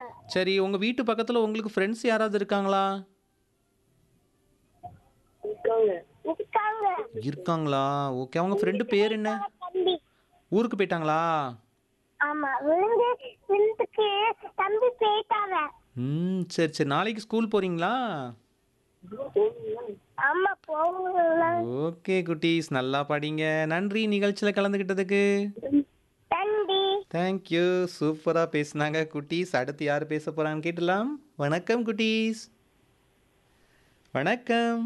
சரி உங்கள் வீட்டு பக்கத்தில் உங்களுக்கு ஃப்ரெண்ட்ஸ் யாராவது இருக்காங்களா இருக்காங்க இருக்காங்களா ஓகே அவங்க ஃப்ரெண்டு பேர் என்ன தம்பி ஊருக்கு போயிட்டாங்களா ஆமா விழுந்து விழுந்துக்கு தம்பி போயிட்டாவ ம் சரி சரி நாளைக்கு ஸ்கூல் போகிறீங்களா ஆமா போகலாம் ஓகே குட்டீஸ் நல்லா படிங்க நன்றி நிகழ்ச்சியில் கலந்துக்கிட்டதுக்கு தம்பி தேங்க்யூ சூப்பராக பேசுனாங்க குட்டீஸ் அடுத்து யார் பேச போகிறான்னு கேட்டலாம் வணக்கம் குட்டீஸ் வணக்கம்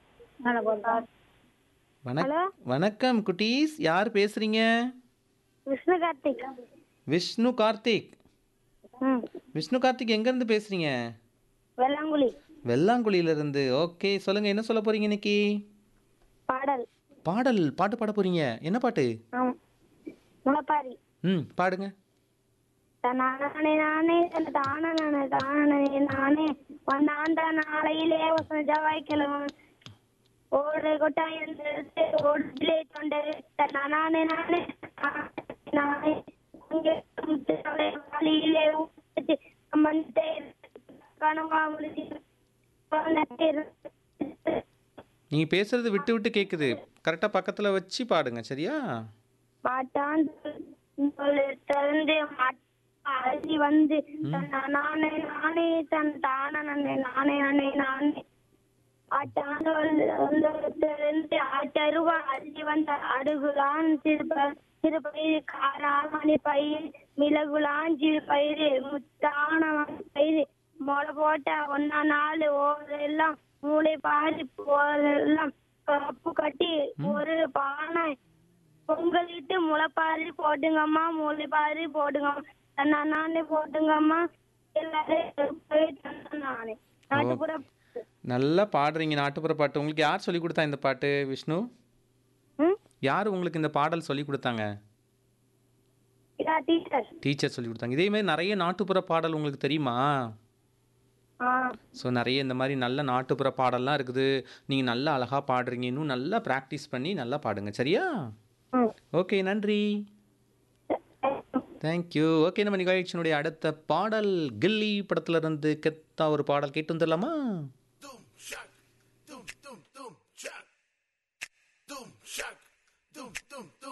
வணக் வணக்கம் குட்டீஸ் யார் பேசுறீங்க விஷ்ணு கார்த்திக் விஷ்ணு கார்த்திக் ம் விஷ்ணு கார்த்திக் எங்கேருந்து பேசுறீங்க வெள்ளாங்குழி வெள்ளாங்குழியிலேருந்து ஓகே சொல்லுங்க என்ன சொல்ல போறீங்க இன்னைக்கு பாடல் பாடல் பாட்டு பாட போறீங்க என்ன பாட்டு ஆமா முளப்பாரி ம் பாடுங்க நானே நானே தானே நானே தானே நானே வந்தாண்ட நாளையிலே வசன செவ்வாய்க்கிழமை ஓடு கொட்டாயம் எடுத்து ஓடிலே தொண்டரு நானே நானே நானே அங்கே முத்துகளை வாளியிலே ஊற்றி அம்மன்டே கனவா முடிச்சு நீங்கள் பேசுறது விட்டு விட்டு கேட்குது கரெக்டாக பக்கத்தில் வச்சு பாடுங்க சரியா மாட்டான் திறந்து அரிசி வந்து தன் நானே நானே தன் தானே நானே நானே நானே நானே ஆட்டாண்டு திறந்து ஆட்டருவா அரிசி வந்த அடுகுலான் திருப்ப திருப்பயிர் காராமணி பயிர் மிளகுலான் சிறு பயிர் முத்தான பயிர் முளை போட்ட ஒன்னா நாள் ஓரெல்லாம் மூளை பாரி போரெல்லாம் கப்பு கட்டி ஒரு பானை பொங்கலிட்டு முளைப்பாரி போட்டுங்கம்மா முளைப்பாரி போடுங்கம்மா தன்னா நானே போட்டுங்கம்மா எல்லாரும் போய் தன்னா நானே நாட்டுப்புற நல்லா பாடுறீங்க நாட்டுப்புற பாட்டு உங்களுக்கு யார் சொல்லி கொடுத்தா இந்த பாட்டு விஷ்ணு ம் யார் உங்களுக்கு இந்த பாடல் சொல்லி கொடுத்தாங்க இதா டீச்சர் டீச்சர் சொல்லி கொடுத்தாங்க இதே மாதிரி நிறைய நாட்டுப்புற பாடல் உங்களுக்கு தெரியுமா ஆ ஸோ நிறைய இந்த மாதிரி நல்ல நாட்டுப்புற பாடல்லாம் இருக்குது நீங்கள் நல்லா அழகாக பாடுறீங்க இன்னும் நல்லா ப்ராக்டிஸ் பண்ணி நல்லா பாடுங்க சரியா ம் ஓகே நன்றி தேங்க்யூ ஓகே நம்ம நிகழ்ச்சியினுடைய அடுத்த பாடல் கில்லி படத்துல இருந்து கெத்தா ஒரு பாடல் கேட்டு வந்துடலாமா